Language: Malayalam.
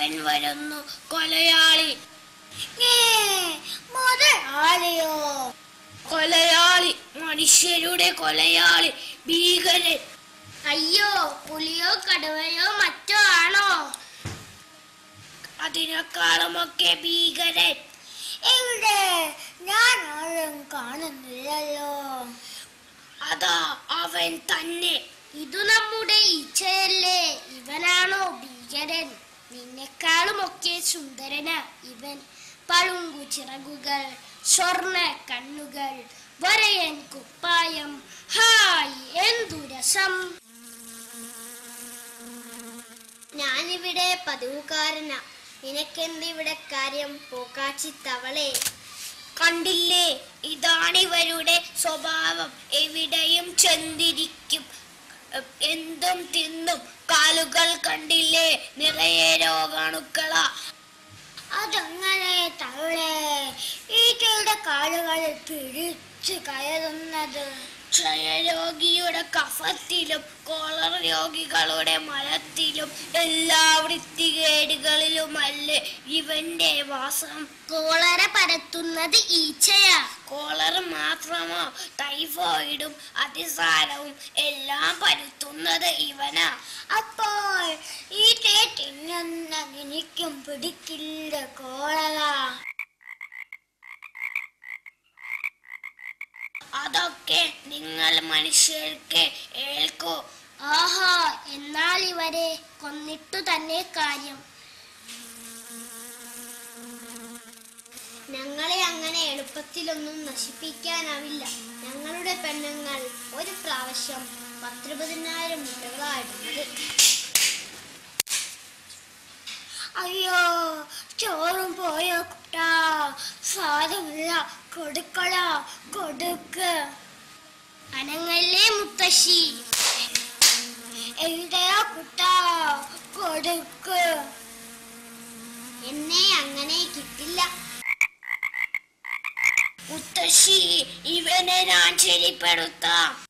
അവൻ വരുന്നു കൊലയാളി ഏ, മുതലാളിയോ കൊലയാളി മനുഷ്യരുടെ കൊലയാളി ഭീകരൻ അയ്യോ പുലിയോ കടുവയോ മറ്റോ ആണോ അതിനേക്കാളുമൊക്കെ ഭീകരൻ എവിടെ ഞാൻ ആരും കാണുന്നില്ലല്ലോ അതാ അവൻ തന്നെ ഇതു നമ്മുടെ ഈച്ചയല്ലേ ഇവനാണോ ഭീകരൻ നിന്നെക്കാളുമൊക്കെ സുന്ദരനാ ഇവൻ പളുങ്കു ചിറകുകൾ സ്വർണ്ണ കണ്ണുകൾ വരയൻ കുപ്പായം ഹായ് എന്തു രസം ഞാനിവിടെ പതിവുകാരനാ നിനക്കെന്തിവിടെ കാര്യം പോക്കാച്ചി തവളെ കണ്ടില്ലേ ഇതാണിവരുടെ സ്വഭാവം എവിടെയും ചെന്നിരിക്കും എ- എന്തും തിന്നും കാലുകൾ കണ്ടില്ലേ നിറയെ രോഗാണുക്കളാ അതങ്ങനെ തള്ളേ ഈറ്റയുടെ കാലുകളിൽ പിടിച്ചു കയറുന്നത് ക്ഷയരോഗിയുടെ കഫത്തിലും കോളർ രോഗികളുടെ മലത്തിലും എല്ലാ വൃത്തികേടുകളിലുമല്ലേ ഇവന്റെ വാസം കോളറ പരത്തുന്നത് ഈച്ചയാ കോളർ മാത്രമോ ടൈഫോയിഡും അതിസാരവും എല്ലാം പരുത്തുന്നത് ഇവനാ അപ്പോൾ ഈ തിന്നുന്ന എനിക്കും പിടിക്കില്ല കോളറ അതൊക്കെ നിങ്ങൾ മനുഷ്യർക്ക് ഏൽക്കൂ ആഹാ എന്നാൽ ഇവരെ കൊന്നിട്ടു തന്നെ കാര്യം ഞങ്ങളെ അങ്ങനെ എളുപ്പത്തിലൊന്നും നശിപ്പിക്കാനാവില്ല ഞങ്ങളുടെ പെണ്ണുങ്ങൾ ഒരു പ്രാവശ്യം പത്തിരുപതിനായിരം മുട്ടകളായിടുന്നത് അയ്യോ ചോറും പോയോ കുട്ടാ സാരമില്ല കൊടുക്കള കൊടുക്ക് അനങ്ങല്ലേ മുത്തശ്ശി എവിടെയാ കുട്ടാ കൊടുക്ക് എന്നെ അങ്ങനെ കിട്ടില്ല മുത്തശ്ശി ഇവനെ ഞാൻ ശരിപ്പെടുത്താം